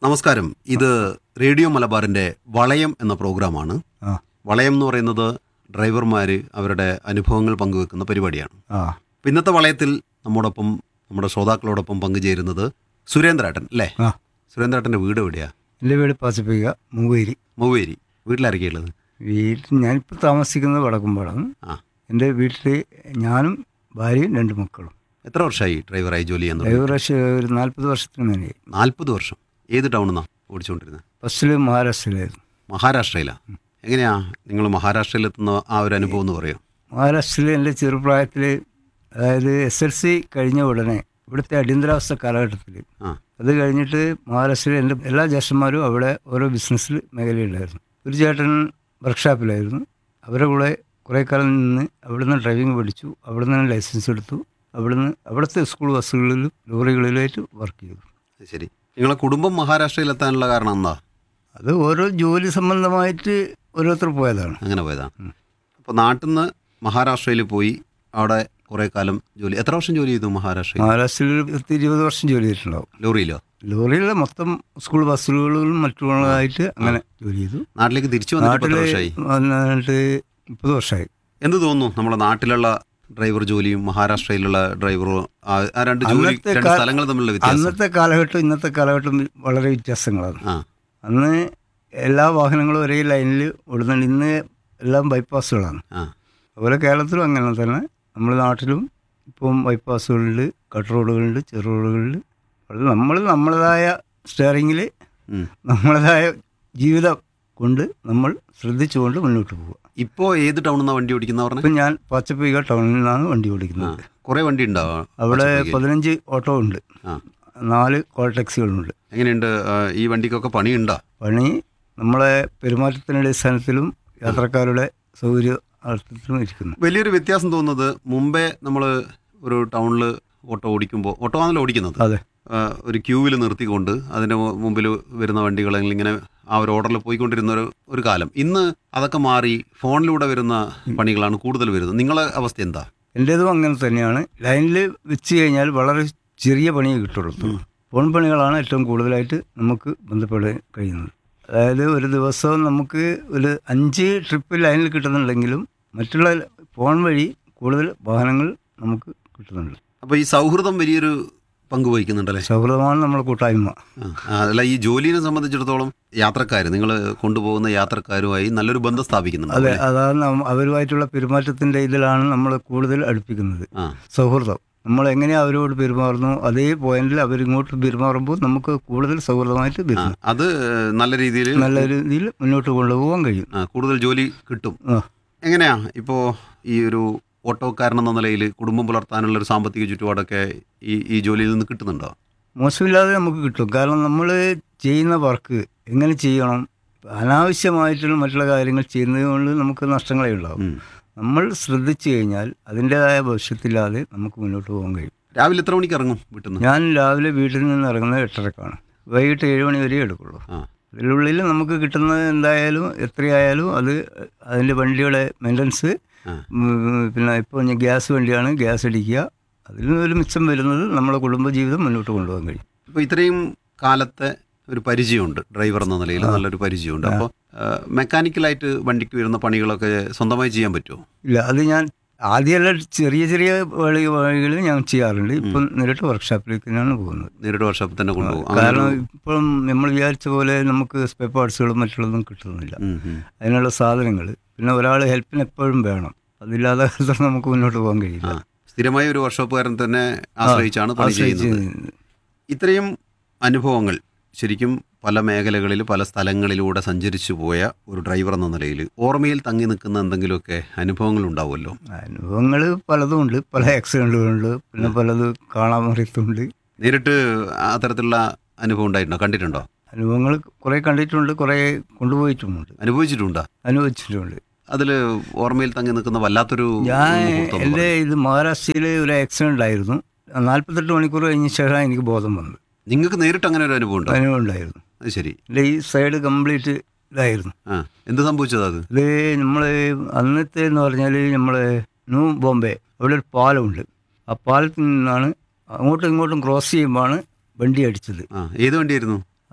നമസ്കാരം ഇത് റേഡിയോ മലബാറിന്റെ വളയം എന്ന പ്രോഗ്രാമാണ് ആ വളയം എന്ന് പറയുന്നത് ഡ്രൈവർമാർ അവരുടെ അനുഭവങ്ങൾ പങ്കുവെക്കുന്ന പരിപാടിയാണ് ആ അപ്പോൾ ഇന്നത്തെ വളയത്തിൽ നമ്മോടൊപ്പം നമ്മുടെ ശ്രോതാക്കളോടൊപ്പം പങ്കുചേരുന്നത് സുരേന്ദ്രേട്ടൻ അല്ലേ ആ സുരേന്ദ്രേട്ടൻ്റെ വീട് എവിടെയാ എൻ്റെ വീട് പാച്ചപ്പിക്ക മൂവേരി മൂവേരി വീട്ടിലാരൊക്കെയുള്ളത് വീട്ടിൽ ഞാനിപ്പോൾ താമസിക്കുന്നത് വടക്കുംപാടാണ് ആ എൻ്റെ വീട്ടിൽ ഞാനും ഭാര്യയും രണ്ട് മക്കളും എത്ര വർഷമായി ഡ്രൈവറായി ജോലി ചെയ്യാൻ തുടങ്ങി ഡ്രൈവർ വർഷം ഒരു നാൽപ്പത് വർഷത്തിന് മേലെയായി നാൽപ്പത് വർഷം ഏത് ടൗണിന്നാണ് ഓടിച്ചുകൊണ്ടിരുന്നത് ഫസ്റ്റിൽ മഹാരാഷ്ട്രയിലായിരുന്നു മഹാരാഷ്ട്രയിലാണ് എങ്ങനെയാ നിങ്ങൾ മഹാരാഷ്ട്രയിലെത്തുന്ന ആ ഒരു അനുഭവം എന്ന് പറയും മഹാരാഷ്ട്രയിൽ എൻ്റെ ചെറുപ്രായത്തിൽ അതായത് എസ് എൽ സി കഴിഞ്ഞ ഉടനെ ഇവിടുത്തെ അടിയന്തരാവസ്ഥ കാലഘട്ടത്തിൽ ആ അത് കഴിഞ്ഞിട്ട് മഹാരാഷ്ട്രയിൽ എൻ്റെ എല്ലാ ജ്യേഷ്ഠന്മാരും അവിടെ ഓരോ ബിസിനസ്സിൽ മേഖലയിലായിരുന്നു ഒരു ചേട്ടൻ വർക്ക്ഷോപ്പിലായിരുന്നു അവരുടെ കൂടെ കുറേ കാലം നിന്ന് അവിടുന്ന് ഡ്രൈവിംഗ് പഠിച്ചു അവിടുന്ന് ലൈസൻസ് എടുത്തു അവിടുന്ന് അവിടുത്തെ സ്കൂൾ ബസ്സുകളിലും ലോറികളിലായിട്ട് വർക്ക് ചെയ്തു അത് ശരി നിങ്ങളെ കുടുംബം മഹാരാഷ്ട്രയിലെത്താനുള്ള കാരണം എന്താ അത് ഓരോ ജോലി സംബന്ധമായിട്ട് ഓരോരുത്തർ പോയതാണ് അങ്ങനെ പോയതാണ് അപ്പോൾ നാട്ടിൽ നിന്ന് മഹാരാഷ്ട്രയിൽ പോയി അവിടെ കുറേ കാലം ജോലി എത്ര വർഷം ജോലി ചെയ്തു മഹാരാഷ്ട്രയിൽ മഹാരാഷ്ട്രയിൽ ഒരു പത്ത് ഇരുപത് വർഷം ജോലി ചെയ്തിട്ടുണ്ടാവും ലോറിയിലോ ലോറിയിലെ മൊത്തം സ്കൂൾ ബസ്സുകളിലും മറ്റുള്ളതായിട്ട് അങ്ങനെ ജോലി ചെയ്തു നാട്ടിലേക്ക് തിരിച്ചു വന്നിട്ട് ഇപ്പൊ നാട്ടിൽ എത്ര വർഷമായി വന്നിട്ട് മുപ്പത് വർഷമായി എന്ത് തോന്നുന്നു നമ്മുടെ നാട്ടിലുള്ള ഡ്രൈവർ ജോലിയും മഹാരാഷ്ട്രയിലുള്ള ഡ്രൈവറും ആ ആ രണ്ട് ജോലി അന്നത്തെ രണ്ട് കാ- സ്ഥലങ്ങൾ തമ്മിലുള്ള വ്യത്യാസം അന്നത്തെ കാലഘട്ടം ഇന്നത്തെ കാലഘട്ടം വളരെ വ്യത്യാസങ്ങളാണ് ആ അന്ന് എല്ലാ വാഹനങ്ങളും ഒരേ ലൈനിൽ ഓടുന്നുണ്ട് ഇന്ന് എല്ലാം ബൈപ്പാസുകളാണ് ആ അതുപോലെ കേരളത്തിലും അങ്ങനെ തന്നെ നമ്മുടെ നാട്ടിലും ഇപ്പം ബൈപ്പാസുകളുണ്ട് കട്ട് റോഡുകളുണ്ട് ചെറു റോഡുകളുണ്ട് അത് നമ്മൾ നമ്മളതായ സ്റ്റിയറിങ്ങിൽ ഉം. നമ്മളതായ ജീവിതം കൊണ്ട് നമ്മൾ ശ്രദ്ധിച്ചുകൊണ്ട് മുന്നോട്ട് പോവുക ഇപ്പോൾ ഏത് ടൗണിൽ നിന്നാണ് വണ്ടി ഓടിക്കുന്ന പറഞ്ഞത് ഇപ്പം ഞാൻ പച്ചപ്പിക ടൗണിൽ നിന്നാണ് വണ്ടി ഓടിക്കുന്നത് കുറേ വണ്ടി ഉണ്ടാവും അവിടെ പതിനഞ്ച് ഓട്ടോ ഉണ്ട് ആ നാല് കോൾ ടാക്സികളുണ്ട് എങ്ങനെയുണ്ട് ആ, ഈ വണ്ടിക്കൊക്കെ പണിയുണ്ടോ പണി നമ്മളെ പെരുമാറ്റത്തിൻ്റെ അടിസ്ഥാനത്തിലും യാത്രക്കാരുടെ സൗകര്യ അർത്ഥത്തിലും ഇരിക്കുന്നു വലിയൊരു വ്യത്യാസം തോന്നുന്നത് മുമ്പേ നമ്മൾ ഒരു ടൗണിൽ ഓട്ടോ ഓടിക്കുമ്പോൾ ഓട്ടോ ആണല്ലോ ഓടിക്കുന്നത് അതെ ആ, ഒരു ക്യൂവിൽ നിർത്തിക്കൊണ്ട് അതിൻ്റെ മുമ്പിൽ വരുന്ന വണ്ടികൾ ഇങ്ങനെ ആ ഒരു ഓർഡറിൽ പോയിക്കൊണ്ടിരുന്ന ഒരു ഒരു കാലം ഇന്ന് അതൊക്കെ മാറി ഫോണിലൂടെ വരുന്ന പണികളാണ് കൂടുതൽ വരുന്നത് നിങ്ങളെ അവസ്ഥ എന്താ എൻ്റേതും അങ്ങനെ തന്നെയാണ് ലൈനിൽ വെച്ച് കഴിഞ്ഞാൽ വളരെ ചെറിയ പണിയേ കിട്ടുള്ളൂ ഫോൺ പണികളാണ് ഏറ്റവും കൂടുതലായിട്ട് നമുക്ക് ബന്ധപ്പെടാൻ കഴിയുന്നത് അതായത് ഒരു ദിവസം നമുക്ക് ഒരു അഞ്ച് ട്രിപ്പ് ലൈനിൽ കിട്ടുന്നുണ്ടെങ്കിലും മറ്റുള്ള ഫോൺ വഴി കൂടുതൽ വാഹനങ്ങൾ നമുക്ക് കിട്ടുന്നുണ്ട് അപ്പോൾ ഈ സൗഹൃദം വലിയൊരു പങ്ക് വഹിക്കുന്നുണ്ടല്ലേ സൗഹൃദമാണ് നമ്മുടെ കൂട്ടായ്മ ആ, ആ, അല്ല ഈ ജോലിനെ സംബന്ധിച്ചിടത്തോളം യാത്രക്കാർ നിങ്ങൾ കൊണ്ടുപോകുന്ന യാത്രക്കാരുമായി നല്ലൊരു ബന്ധം സ്ഥാപിക്കുന്നുണ്ട് അതെ അതാണ് നം- അവരുമായിട്ടുള്ള പെരുമാറ്റത്തിൻ്റെ ഇതിലാണ് നമ്മൾ കൂടുതൽ അടുപ്പിക്കുന്നത് ആ സൗഹൃദം നമ്മൾ എങ്ങനെ അവരോട് പെരുമാറുന്നു അതേ പോയിന്റിൽ അവരിങ്ങോട്ട് പെരുമാറുമ്പോൾ നമുക്ക് കൂടുതൽ സൗഹൃദമായിട്ട് ആ, വരുന്നു അത് നല്ല രീതിയിൽ നല്ല രീതിയിൽ മുന്നോട്ട് കൊണ്ടുപോകാൻ കഴിയും ആ, കൂടുതൽ ജോലി കിട്ടും ആ. എങ്ങനെയാ ഇപ്പോൾ ഈ ഒരു ഓട്ടോക്കാരൻ എന്ന നിലയിൽ കുടുംബം പുലർത്താനുള്ള ഒരു സാമ്പത്തിക ചുറ്റുപാടൊക്കെ ഈ ഈ ജോലിയിൽ നിന്ന് കിട്ടുന്നുണ്ടോ മോശമില്ലാതെ നമുക്ക് കിട്ടും കാരണം നമ്മൾ ചെയ്യുന്ന വർക്ക് എങ്ങനെ ചെയ്യണം അനാവശ്യമായിട്ടുള്ള മറ്റുള്ള കാര്യങ്ങൾ ചെയ്യുന്നത് കൊണ്ട് നമുക്ക് നഷ്ടങ്ങളേ ഉണ്ടാവും ഉം. നമ്മൾ ശ്രദ്ധിച്ചു കഴിഞ്ഞാൽ അതിൻ്റെതായ ഭവിഷ്യത്തില്ലാതെ നമുക്ക് മുന്നോട്ട് പോകാൻ കഴിയും രാവിലെ എത്ര മണിക്ക് ഇറങ്ങും വീട്ടിൽ നിന്ന് ഞാൻ രാവിലെ വീട്ടിൽ നിന്ന് ഇറങ്ങുന്നത് എട്ടരക്കാണ് വൈകിട്ട് ഏഴ് മണി വരെ എടുക്കുള്ളൂ ആ ഇതിനുള്ളിൽ നമുക്ക് കിട്ടുന്നത് എന്തായാലും എത്രയായാലും അത് അതിൻ്റെ വണ്ടിയുടെ മെയിൻ്റനൻസ് ആ. പിന്നെ ഇപ്പോൾ ഞാൻ ഗ്യാസ് വണ്ടിയാണ് ഗ്യാസ് അടിക്കുക അതിൽ നിന്നൊരു മിച്ചം വരുന്നത് നമ്മുടെ കുടുംബജീവിതം മുന്നോട്ട് കൊണ്ടുപോകാൻ കഴിയും ഇപ്പോൾ ഇത്രയും കാലത്തെ ഒരു പരിചയമുണ്ട് ഡ്രൈവർ എന്ന നിലയിൽ നല്ലൊരു പരിചയമുണ്ട് അപ്പോൾ മെക്കാനിക്കലായിട്ട് വണ്ടിക്ക് വരുന്ന പണികളൊക്കെ സ്വന്തമായി ചെയ്യാൻ പറ്റുമോ ഇല്ല അത് ഞാൻ ആദ്യമെല്ലാം ചെറിയ ചെറിയ വഴി വഴികളിൽ ഞാൻ ചെയ്യാറുണ്ട് ഇപ്പം നേരിട്ട് വർക്ക്ഷോപ്പിലേക്ക് തന്നെയാണ് പോകുന്നത് നേരിട്ട് വർഷോപ്പിൽ തന്നെ കൊണ്ടുപോകും അങ്ങനെ കാരണം ഇപ്പം നമ്മൾ വിചാരിച്ച പോലെ നമുക്ക് സ്പെയർ പാർട്സുകളും മറ്റുള്ളതും കിട്ടുന്നില്ല ഉം, ഉം. അതിനുള്ള സാധനങ്ങൾ പിന്നെ ഒരാൾ ഹെൽപ്പിന് എപ്പോഴും വേണം അതില്ലാതെ നമുക്ക് മുന്നോട്ട് പോകാൻ ആ കഴിയില്ല സ്ഥിരമായി ഒരു വർഷോപ്പുകാരൻ തന്നെ ആശ്രയിച്ചാണ് പണി ആശ്രയിച്ച് ചെയ്യുന്നത് ഇത്രയും അനുഭവങ്ങൾ ശരിക്കും പല മേഖലകളിൽ പല സ്ഥലങ്ങളിലൂടെ സഞ്ചരിച്ചു പോയ ഒരു ഡ്രൈവർ എന്ന നിലയിൽ ഓർമ്മയിൽ തങ്ങി നിൽക്കുന്ന എന്തെങ്കിലുമൊക്കെ അനുഭവങ്ങൾ ഉണ്ടാവുമല്ലോ അനുഭവങ്ങൾ പലതും ഉണ്ട് പല ആക്സിഡൻറ്റുകളുണ്ട് പിന്നെ പലത് കാണാൻ മറിയത്തുണ്ട് നേരിട്ട് അത്തരത്തിലുള്ള അനുഭവം ഉണ്ടായിട്ടുണ്ടോ കണ്ടിട്ടുണ്ടോ അനുഭവങ്ങൾ കുറേ കണ്ടിട്ടുണ്ട് കുറേ കൊണ്ടുപോയിട്ടുമുണ്ട് അനുഭവിച്ചിട്ടുണ്ടോ അനുഭവിച്ചിട്ടുണ്ട് അതിൽ ഓർമ്മയിൽ തങ്ങി നിൽക്കുന്ന വല്ലാത്തൊരു ഞാൻ മുഹൂർത്തം എന്ന് എൻ്റെ ഇത് മഹാരാഷ്ട്രയിൽ ഒരു ആക്സിഡൻ്റ് ആയിരുന്നു നാൽപ്പത്തെട്ട് മണിക്കൂർ കഴിഞ്ഞ ശേഷം എനിക്ക് ബോധം വന്നത് നിങ്ങൾക്ക് നേരിട്ട് അങ്ങനെ ഒരു അനുഭവം ഉണ്ടോ അനുഭവം ഉണ്ടായിരുന്നു അത് ശരി എൻ്റെ ഈ സൈഡ് കംപ്ലീറ്റ് ഇതായിരുന്നു ആ എന്ത് സംഭവിച്ചത് അത് ഇത് നമ്മൾ അന്നത്തെ എന്ന് പറഞ്ഞാൽ നമ്മൾ ന്യൂ ബോംബെ അവിടെ ഒരു പാലമുണ്ട് ആ പാലത്തിൽ നിന്നാണ് അങ്ങോട്ടും ഇങ്ങോട്ടും ക്രോസ് ചെയ്യുമ്പോഴാണ് വണ്ടി അടിച്ചത് ആ ഏത് വണ്ടിയായിരുന്നു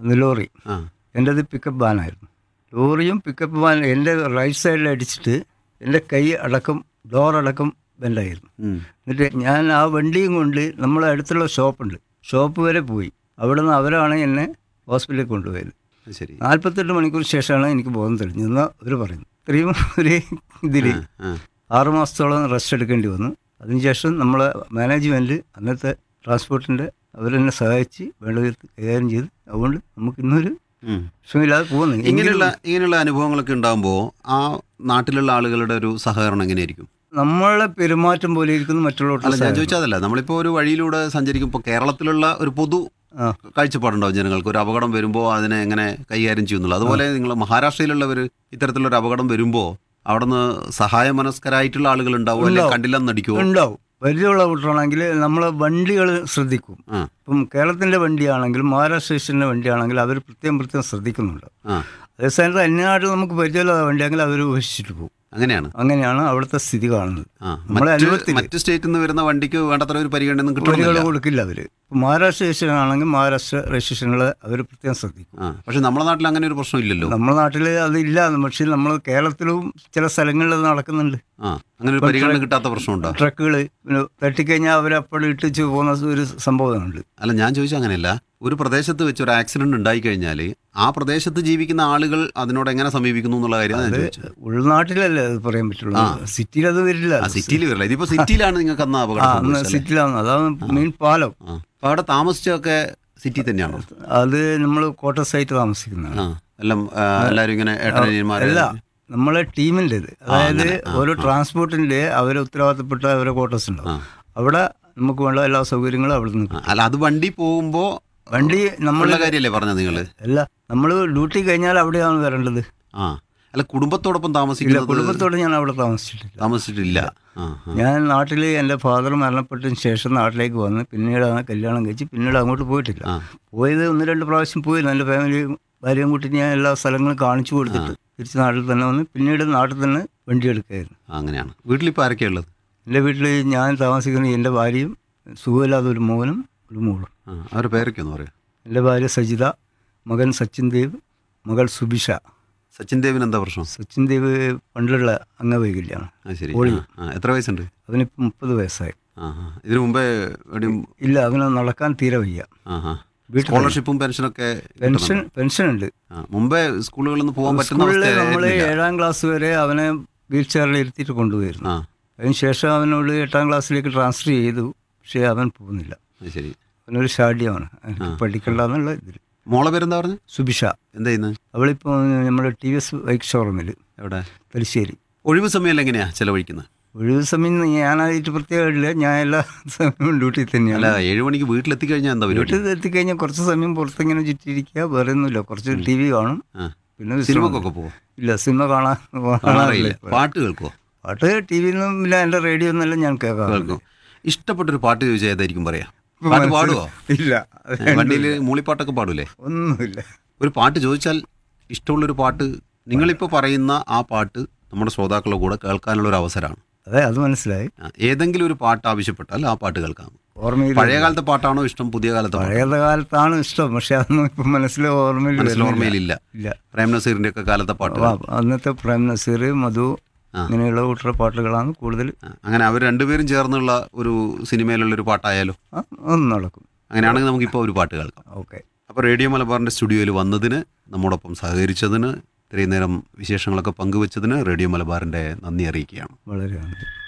അന്ന് ലോറി ആ എൻ്റെത് പിക്കപ്പ് വാനായിരുന്നു ലോറിയും പിക്കപ്പ് വാൻ എൻ്റെ റൈറ്റ് സൈഡിൽ അടിച്ചിട്ട് എൻ്റെ കൈ അടക്കം ഡോർ അടക്കം ബെൻഡായിരുന്നു ഉം. എന്നിട്ട് ഞാൻ ആ വണ്ടിയും കൊണ്ട് നമ്മളെ അടുത്തുള്ള ഷോപ്പുണ്ട് ഷോപ്പ് വരെ പോയി അവിടെ നിന്ന് അവരാണ് എന്നെ ഹോസ്പിറ്റലിൽ കൊണ്ടുപോയത് അത് ശരി നാൽപ്പത്തെട്ട് മണിക്കൂർ ശേഷമാണ് എനിക്ക് ബോധം തെളിഞ്ഞതെന്ന് അവർ പറയുന്നു ഇത്രയും ഒരു ഇതിൽ ആ ആറ് മാസത്തോളം റെസ്റ്റ് എടുക്കേണ്ടി വന്നു അതിനുശേഷം നമ്മളെ മാനേജ്മെൻറ്റ് അന്നത്തെ ട്രാൻസ്പോർട്ടിൻ്റെ അവരെന്നെ സഹായിച്ച് വേണ്ട വിധത്തിൽ കൈകാര്യം ചെയ്ത് അതുകൊണ്ട് നമുക്ക് ഇന്നൊരു ഉം. വിഷമില്ലാതെ പോകുന്നു ഇങ്ങനെയുള്ള ഇങ്ങനെയുള്ള അനുഭവങ്ങളൊക്കെ ഉണ്ടാകുമ്പോൾ ആ നാട്ടിലുള്ള ആളുകളുടെ ഒരു സഹകരണം എങ്ങനെയായിരിക്കും നമ്മളെ പെരുമാറ്റം പോലെ ഇരിക്കുന്നു അല്ല മറ്റുള്ളവരുടെ ഞാൻ ചോദിച്ചതല്ല നമ്മളിപ്പോൾ ഒരു വഴിയിലൂടെ സഞ്ചരിക്കുമ്പോൾ കേരളത്തിലുള്ള ഒരു പൊതു ആ. കാഴ്ചപ്പാടുണ്ടാവും ജനങ്ങൾക്ക് ഒരു അപകടം വരുമ്പോൾ അതിനെ എങ്ങനെ കൈകാര്യം ചെയ്യുന്നുള്ളൂ അതുപോലെ നിങ്ങൾ മഹാരാഷ്ട്രയിലുള്ളവർ ഇത്തരത്തിലൊരു അപകടം വരുമ്പോൾ അവിടുന്ന് സഹായ മനസ്കരായിട്ടുള്ള ആളുകൾ ഉണ്ടാവും അല്ലെങ്കിൽ ഉണ്ടാവും. കണ്ടില്ലെന്ന് നടിക്കുമോ ഉണ്ടാവും പരിചയമുള്ള കൂട്ടറാണെങ്കിൽ നമ്മളെ വണ്ടികൾ ശ്രദ്ധിക്കും ആ ഇപ്പം കേരളത്തിൻ്റെ വണ്ടിയാണെങ്കിലും മഹാരാഷ്ട്ര സ്റ്റേഷൻ്റെ വണ്ടിയാണെങ്കിലും അവർ പ്രത്യേകം പ്രത്യേകം ശ്രദ്ധിക്കുന്നുണ്ട് ആ അതേസമയത്ത് അന്യനാട്ടിൽ നമുക്ക് പരിചയമില്ലാത്ത വണ്ടിയാണെങ്കിൽ അവർ ഉപേക്ഷിച്ചിട്ട് പോകും അങ്ങനെയാണ് അങ്ങനെയാണ് അവിടുത്തെ സ്ഥിതി കാണുന്നത് ആ നമ്മളെ മറ്റ് അനുഭവത്തില്. മറ്റ് സ്റ്റേറ്റിൽ നിന്ന് വരുന്ന വണ്ടിക്ക് വേണ്ടത്ര ഒരു പരിഗണന വരികൾ കിട്ടുന്നില്ല കൊടുക്കില്ല അവർ മഹാരാഷ്ട്ര രജിസ്ട്രേഷൻ ആണെങ്കിൽ മഹാരാഷ്ട്ര രജിസ്ട്രേഷനുകൾ അവർ പ്രത്യേകം ശ്രദ്ധിക്കും ആ പക്ഷെ നമ്മുടെ നാട്ടിൽ അങ്ങനെ ഒരു പ്രശ്നം ഇല്ലല്ലോ നമ്മുടെ നാട്ടിൽ അതില്ല പക്ഷേ നമ്മൾ കേരളത്തിലും ചില സ്ഥലങ്ങളിൽ അത് നടക്കുന്നുണ്ട് ആ അങ്ങനെ ഒരു പരിഗണന കിട്ടാത്ത പ്രശ്നമുണ്ടോ ട്രക്കുകൾ തട്ടിക്കഴിഞ്ഞാൽ അവരപ്പോൾ ഇട്ടിച്ച് പോകുന്ന ഒരു സംഭവമുണ്ട് അല്ല ഞാൻ ചോദിച്ചാൽ അങ്ങനെയല്ല ഒരു പ്രദേശത്ത് വെച്ച് ഒരു ആക്സിഡന്റ് ഉണ്ടായി കഴിഞ്ഞാൽ ആ പ്രദേശത്ത് ജീവിക്കുന്ന ആളുകൾ അതിനോട് എങ്ങനെ സമീപിക്കുന്നു എന്നുള്ള കാര്യമാണ് ഞാൻ ചോദിച്ചത് ഉൾനാട്ടിലല്ലേ അത് പറയാൻ പറ്റുള്ളൂ സിറ്റിയിൽ അത് വരില്ല ആ സിറ്റിയിൽ വരില്ല ഇതിപ്പോ സിറ്റിയിലാണ് നിങ്ങൾക്ക് അന്ന് ആ അപകടം അന്ന് സംഭവിച്ചത് അല്ലേ? സിറ്റിയിലാണ് അതാണ് മെയിൻ പാലം ആ അപ്പൊ അവിടെ താമസിച്ചൊക്കെ സിറ്റി തന്നെയാണോ അത് നമ്മൾ ക്വാർട്ടേഴ്സ് ആയിട്ട് താമസിക്കുന്നതാണ് ആ എല്ലാം ആ, എല്ലാവരും ഇങ്ങനെ ഏട്ടനിയന്മാരെ അല്ല നമ്മളെ ടീമിൻ്റെ ഇത് അതായത് ഓരോ ട്രാൻസ്പോർട്ടിൻ്റെ അവരെ ഉത്തരവാദിത്തപ്പെട്ട അവരെ ക്വാർട്ടേഴ്സ് ഉണ്ടാവും അവിടെ നമുക്ക് വേണ്ട എല്ലാ സൗകര്യങ്ങളും അവിടെ നിന്ന് ആ, അല്ല അത് വണ്ടി പോകുമ്പോ വണ്ടി നമ്മൾ ഉള്ള കാര്യല്ലേ പറഞ്ഞത് നിങ്ങള് അല്ല നമ്മൾ ഡ്യൂട്ടി കഴിഞ്ഞാൽ അവിടെയാണ് വരേണ്ടത് ആ അല്ല കുടുംബത്തോടൊപ്പം ഇല്ല താമസിക്കുന്നത് കുടുംബത്തോടെ ഞാൻ അവിടെ താമസിച്ചിട്ടില്ല താമസിച്ചിട്ടില്ല ആ ആ. ഞാൻ നാട്ടിൽ എൻ്റെ ഫാദർ മരണപ്പെട്ടതിന് ശേഷം നാട്ടിലേക്ക് വന്ന് പിന്നീടാണ് കല്യാണം കഴിച്ച് പിന്നീട് അങ്ങോട്ട് പോയിട്ടില്ല ആ. പോയത് ഒന്ന് രണ്ട് പ്രാവശ്യം പോയി എൻ്റെ ഫാമിലിയും ഭാര്യയും കൂട്ടി ഞാൻ എല്ലാ സ്ഥലങ്ങളും കാണിച്ചു കൊടുത്തിട്ട് തിരിച്ച് നാട്ടിൽ തന്നെ വന്ന് പിന്നീട് നാട്ടിൽ തന്നെ വണ്ടി എടുക്കുകയായിരുന്നു ആ, അങ്ങനെയാണ് വീട്ടിലിപ്പോൾ ആരൊക്കെയാ ഉള്ളത് എൻ്റെ വീട്ടിൽ ഞാൻ താമസിക്കുന്ന എൻ്റെ ഭാര്യയും സുഖമില്ലാത്ത ഒരു മോനും ഒരു മോളും ആ അവരുടെ പേരൊക്കെ ഒന്ന് പറയാം എൻ്റെ ഭാര്യ സജിത മകൻ സച്ചിൻ ദേവ് മകൾ സുബിഷ സച്ചിൻ ദേവിന് എന്താ പ്രശ്നം സച്ചിൻ ദേവ് പണ്ടുള്ള അംഗവൈകല്യമാണ് ആ ശരി പോളി. ആ, ആ, എത്ര വയസ്സുണ്ട് അവനിപ്പോൾ മുപ്പത് വയസ്സായി ആ ആ ഇതിനു മുമ്പേ എവിടെയും ഇല്ല അവന് നടക്കാൻ തീരെ വയ്യ ആ ആ വീട്ടിൽ സ്കോളർഷിപ്പും പെൻഷനൊക്കെ പെൻഷൻ പെൻഷൻ ഉണ്ട് ആ, മുമ്പേ സ്കൂളുകളിൽ നിന്ന് പോകാൻ പറ്റുന്ന സ്കൂളിൽ നമ്മൾ അവസ്ഥയായിരുന്നില്ല. ഏഴാം ക്ലാസ് വരെ അവനെ വീൽ ചെയറിൽ ഇരുത്തിയിട്ട് കൊണ്ടുപോയിരുന്നു ആ അതിനുശേഷം അവനോട് എട്ടാം ക്ലാസ്സിലേക്ക് ട്രാൻസ്ഫർ ചെയ്തു പക്ഷേ അവൻ പോകുന്നില്ല അത് ശരി അവനൊരു ഷാഡിയാണ് എനിക്ക് പഠിക്കണ്ട എന്നുള്ള ഇതിൽ മോളെ പേരെന്താ പറഞ്ഞു സുബിഷ എന്താ ചെയ്യുന്നത് അവളിപ്പോൾ നമ്മുടെ ടി വി എസ് ബൈക്ക് ഷോറൂമിൽ എവിടെ തലശ്ശേരി ഒഴിവ് സമയം എങ്ങനെയാ ചെലവഴിക്കുന്നത് ഒഴിവ് സമയം ഞാനായിട്ട് പ്രത്യേകമില്ല ഞാൻ എല്ലാ സമയവും ഡ്യൂട്ടി അല്ല തന്നെയാണ് ഏഴ് മണിക്ക് വീട്ടിലെത്തി കഴിഞ്ഞാൽ എന്താ പരിപാടി വീട്ടിൽ എത്തിക്കഴിഞ്ഞാൽ കുറച്ച് സമയം പുറത്തിങ്ങനെ ചുറ്റിയിരിക്കുക വേറെ ഒന്നുമില്ല കുറച്ച് ടി വി കാണും ആ പിന്നെ വിശ്രമം. സിനിമക്കൊക്കെ പോവോ ഇല്ല സിനിമ കാണാൻ കാണാറില്ല കാണാറില്ല പാട്ട് കേൾക്കുവോ പാട്ട് ടി വിയിലും ഇല്ല എൻ്റെ റേഡിയോ ഒന്നല്ല ഞാൻ കേൾക്കാം കേൾക്കും ഇഷ്ടപ്പെട്ടൊരു പാട്ട് ചോദിച്ചാൽ ഏതായിരിക്കും പറയാ പാട്ട് പാടുവോ ഇല്ല വണ്ടിയിൽ മൂളിപ്പാട്ടൊക്കെ പാടൂലേ ഒന്നുമില്ല ഒരു പാട്ട് ചോദിച്ചാൽ ഇഷ്ടമുള്ളൊരു പാട്ട് നിങ്ങളിപ്പോൾ പറയുന്ന ആ പാട്ട് നമ്മുടെ ശ്രോതാക്കളുടെ കൂടെ കേൾക്കാനുള്ള ഒരു അവസരമാണ് അതെ അത് മനസ്സിലായി ആ, ഏതെങ്കിലും ഒരു പാട്ട് ആവശ്യപ്പെട്ടാൽ ആ പാട്ട് കേൾക്കാം ഓർമ്മയിൽ പഴയ കാലത്തെ പാട്ടാണോ ഇഷ്ടം പുതിയ കാലത്തെ പാട്ട് പഴയ കാലത്താണ് ഇഷ്ടം പക്ഷെ അതൊന്നും ഇപ്പം മനസ്സിൽ ഓർമ്മയിൽ മനസ്സിൽ വരുന്നില്ല. ഓർമ്മയിലില്ല ഇല്ല പ്രേം നസീറിന്റെ ഒക്കെ കാലത്തെ പാട്ട് അപ്പൊ അന്നത്തെ പ്രേം നസീർ മധു ആ. ഇങ്ങനെയുള്ള കൂട്ടറ പാട്ടുകളാണ് കൂടുതൽ ആ, അങ്ങനെ അവർ രണ്ടുപേരും ചേർന്നുള്ള ഒരു സിനിമയിലുള്ള ഒരു പാട്ടായാലോ ആ, ഒന്ന് നടക്കും അങ്ങനെയാണെങ്കിൽ നമുക്കിപ്പോൾ ഒരു പാട്ട് കേൾക്കാം ഓക്കെ അപ്പോൾ റേഡിയോ മലബാറിൻ്റെ സ്റ്റുഡിയോയിൽ വന്നതിന് നമ്മോടൊപ്പം സഹകരിച്ചതിന് ഇത്രയും നേരം വിശേഷങ്ങളൊക്കെ പങ്കുവച്ചതിന് റേഡിയോ മലബാറിൻ്റെ നന്ദി അറിയിക്കുകയാണ് വളരെ നന്ദി